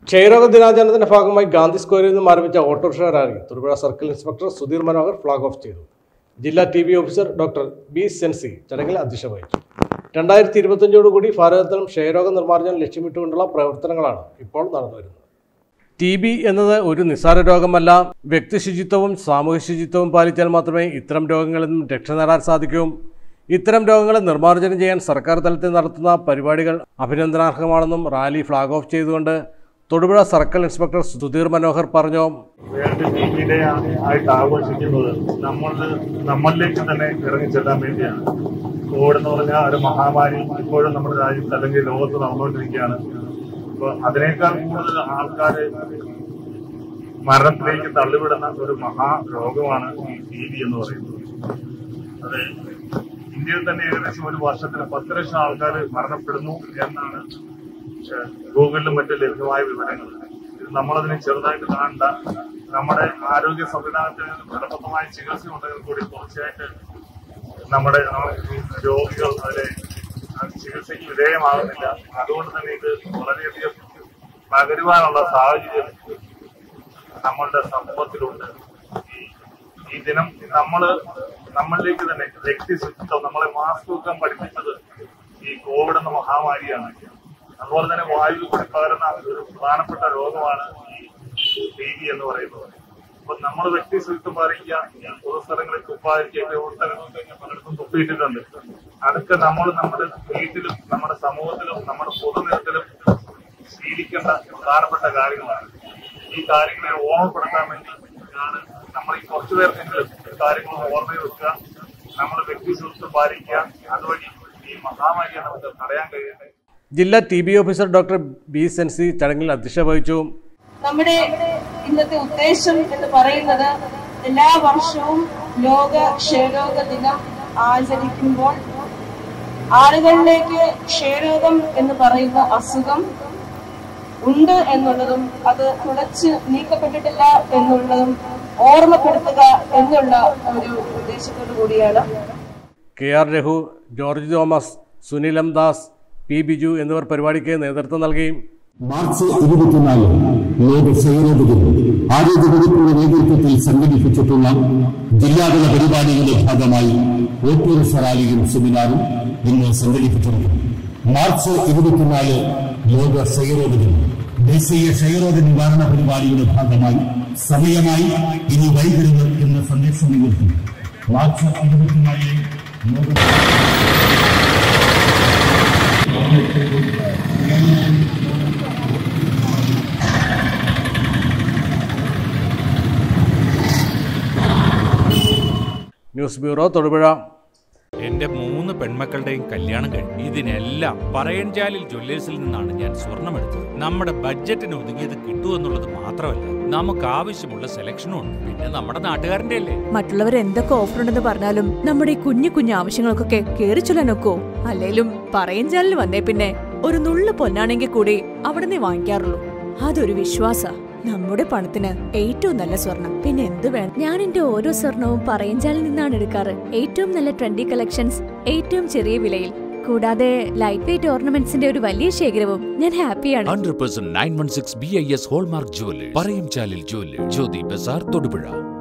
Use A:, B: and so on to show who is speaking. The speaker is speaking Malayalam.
A: ക്ഷയരോഗ ദിനാചരണത്തിന്റെ ഭാഗമായി ഗാന്ധി സ്ക്വയറിൽ നിന്നും ആരംഭിച്ച autorickshaw rally Thodupuzha circle inspector Sudheer Manohar flag off ചെയ്തു ജില്ലാ T B officer doctor B Sency ചടങ്ങിൽ അധ്യക്ഷത വഹിച്ചു രണ്ടായിരത്തി ഇരുപത്തഞ്ചോടുകൂടി ഭാരതത്തിലും ക്ഷയരോഗ നിർമ്മാർജ്ജനം ലക്ഷ്യമിട്ടുകൊണ്ടുള്ള പ്രവർത്തനങ്ങളാണ് ഇപ്പോൾ നടന്നുവരുന്നത് ടി ബി എന്നത് ഒരു നിസ്സാര രോഗമല്ല വ്യക്തി ശുചിത്വവും സാമൂഹ്യ ശുചിത്വവും പാലിച്ചാൽ മാത്രമേ ഇത്തരം രോഗങ്ങളിൽ നിന്നും രക്ഷ നേടാൻ സാധിക്കൂ ഇത്തരം രോഗങ്ങളെ നിർമ്മാർജ്ജനം ചെയ്യാൻ സർക്കാർ തലത്തിൽ നടത്തുന്ന പരിപാടികൾ അഭിനന്ദനാർഹമാണെന്നും റാലി ഫ്ലാഗ് ഓഫ് ചെയ്തുകൊണ്ട് തൊടുപുഴ സർക്കിൾ ഇൻസ്പെക്ടർ സുധീർ മനോഹർ പറഞ്ഞു
B: വേൾഡ് ടി വി ഡേ ആയിട്ട് ആഘോഷിക്കുന്നത് നമ്മൾ നമ്മളിലേക്ക് തന്നെ ഇറങ്ങിച്ചെല്ലാൻ വേണ്ടിയാണ് കോവിഡ് എന്ന് പറഞ്ഞാൽ ഒരു മഹാമാരി ഇപ്പോഴും നമ്മുടെ രാജ്യത്ത് അല്ലെങ്കിൽ ലോകത്ത് നടന്നുകൊണ്ടിരിക്കുകയാണ് അപ്പൊ അതിനേക്കാൾ കൂടുതൽ ആൾക്കാര് മരണത്തിലേക്ക് തള്ളിവിടുന്ന ഒരു മഹാരോഗമാണ് ഈ ടി വി എന്ന് പറയുന്നത് അതെ ഇന്ത്യയിൽ തന്നെ ഏകദേശം ഒരു വർഷത്തിന് പത്ത് ലക്ഷം ആൾക്കാർ മരണപ്പെടുന്നു എന്നാണ് ഏഹ്, ഗൂഗിളിലും മറ്റും ലഭ്യമായ വിവരങ്ങൾ ഇത് നമ്മളതിനെ ചെറുതായിട്ട് കാണണ്ട നമ്മുടെ ആരോഗ്യ സംവിധാനത്തിന് ഫലപ്രദമായ ചികിത്സ ഉണ്ടെങ്കിൽ കൂടി തീർച്ചയായിട്ട് നമ്മുടെ രോഗികൾ അതിലെ ആ ചികിത്സയ്ക്ക് വിധേയമാകുന്നില്ല അതുകൊണ്ട് തന്നെ ഇത് വളരെയധികം പകരുവാനുള്ള സാഹചര്യം നമ്മളുടെ സമൂഹത്തിലുണ്ട് ഈ ഈ ദിനം നമ്മള് നമ്മളിലേക്ക് തന്നെ വ്യക്തി ശുചിത്വം നമ്മളെ മാസ്ക് വെക്കാൻ പഠിപ്പിച്ചത് ഈ കോവിഡ് എന്ന മഹാമാരിയാണ് അതുപോലെ തന്നെ വായു കൂടി പകരുന്ന ഒരു പ്രധാനപ്പെട്ട രോഗമാണ് ഈ ടി ബി എന്ന് പറയുന്നത് അപ്പൊ നമ്മൾ വ്യക്തി ശുചിത്വം പാലിക്കുക ഈ പൊതുസ്ഥലങ്ങളിൽ തുപ്പാതിരിക്കുക ഒട്ടനവധി പലയിടത്തും തുപ്പിയിട്ടിട്ടുണ്ട് അതൊക്കെ നമ്മൾ നമ്മുടെ വീട്ടിലും നമ്മുടെ സമൂഹത്തിലും നമ്മുടെ പൊതുനിരത്തിലും ശീലിക്കേണ്ട പ്രധാനപ്പെട്ട കാര്യങ്ങളാണ് ഈ കാര്യങ്ങളെ ഓർമ്മപ്പെടുത്താൻ വേണ്ടി ആണ് നമ്മൾ ഈ കുറച്ചു പേർക്കെങ്കിലും ഈ കാര്യങ്ങൾ ഓർമ്മയിൽ വെക്കുക നമ്മൾ വ്യക്തി ശുചിത്വം പാലിക്കുക അതുവഴി ഈ മഹാമാരിയെ നമുക്ക് തടയാൻ കഴിയട്ടെ
A: ജില്ലാ T B officer doctor B Sency ചടങ്ങിൽ അധ്യക്ഷത വഹിച്ചു
C: നമ്മുടെ ഇന്നത്തെ ഉദ്ദേശം എന്ന് പറയുന്നത് എല്ലാ വർഷവും ലോക ക്ഷയരോഗ ദിനം ആചരിക്കുമ്പോൾ ആളുകളിലേക്ക് ക്ഷയരോഗം എന്ന് പറയുന്ന അസുഖം ഉണ്ട് എന്നുള്ളതും അത് തുടച്ച് നീക്കപ്പെട്ടിട്ടില്ല എന്നുള്ളതും ഓർമ്മപ്പെടുത്തുക എന്നുള്ള ഒരു ഉദ്ദേശത്തോടു കൂടിയാണ്
A: K R Raghu George Thomas Sunil M Das P Biju എന്നിവർ പരിപാടിക്ക് നേതൃത്വം നൽകി
D: മാർച്ച് ഇരുപത്തിനാല് ലോക ക്ഷയരോഗ ദിനം ആരോഗ്യവകുപ്പിന്റെ നേതൃത്വത്തിൽ സംഘടിപ്പിച്ചിട്ടുള്ള ജില്ലാതല പരിപാടികളുടെ ഭാഗമായി ഓട്ടോറിക്ഷ റാലിയും സെമിനാറും ഇന്ന് സംഘടിപ്പിച്ചിരിക്കുന്നു മാർച്ച് ഇരുപത്തിനാല് ലോക ക്ഷയരോഗ ദിനം ദേശീയ ക്ഷയരോഗ നിവാരണ പരിപാടിയുടെ ഭാഗമായി സമയമായി ഇനി വൈകരുത് എന്ന സന്ദേശം നികർത്തി മാർച്ച് ഇരുപത്തിനാല് ലോക
A: ന്യൂസ് ബ്യൂറോ തൊടുപുഴ
E: എന്റെ മൂന്ന് പെൺമക്കളുടെയും കല്യാണം കഴിഞ്ഞു ഇതിനെല്ലാം പറയൻചാലിൽ ജ്വല്ലേഴ്സിൽ നിന്നാണ് ഞാൻ സ്വർണമെടുത്തത് നമ്മുടെ ബഡ്ജറ്റിന് ഒതുങ്ങിയത് കിട്ടുമെന്നുള്ളത് മാത്രമല്ല നമുക്ക് ആവശ്യമുള്ള സെലക്ഷനും ഉണ്ട് പിന്നെ നമ്മുടെ നാട്ടുകാരന്റെ അല്ലേ
F: മറ്റുള്ളവർ എന്തൊക്കെ ഓഫർ ഉണ്ടെന്ന് പറഞ്ഞാലും നമ്മുടെ ഈ കുഞ്ഞു കുഞ്ഞു ആവശ്യങ്ങൾക്കൊക്കെ കേറി ചൊല്ലാനൊക്കോ അല്ലേലും പറയഞ്ചാലിൽ വന്നേ പിന്നെ ഒരു നുള്ളു പൊന്നാണെങ്കിൽ കൂടി അവിടെ നിന്ന് വാങ്ങിക്കാറുള്ളൂ അതൊരു വിശ്വാസ നമ്മുടെ പണത്തിന് ഏറ്റവും നല്ല സ്വർണം പിന്നെ എന്ത് വേണം
G: ഞാൻ എന്റെ ഓരോ സ്വർണവും പറയഞ്ചാലിൽ നിന്നാണ് എടുക്കാറ് ഏറ്റവും നല്ല ട്രെൻഡി കളക്ഷൻസ് ഏറ്റവും ചെറിയ വിലയിൽ കൂടാതെ ലൈറ്റ് വെയിറ്റ് ഓർണമെന്റ്സിന്റെ ഒരു വലിയ ശേഖരവും ഞാൻ ഹാപ്പിയാണ്
E: hundred percent nine one six B I S hallmark jewellers Parayam Chalil jewellers Jyothi Bazar Thodupuzha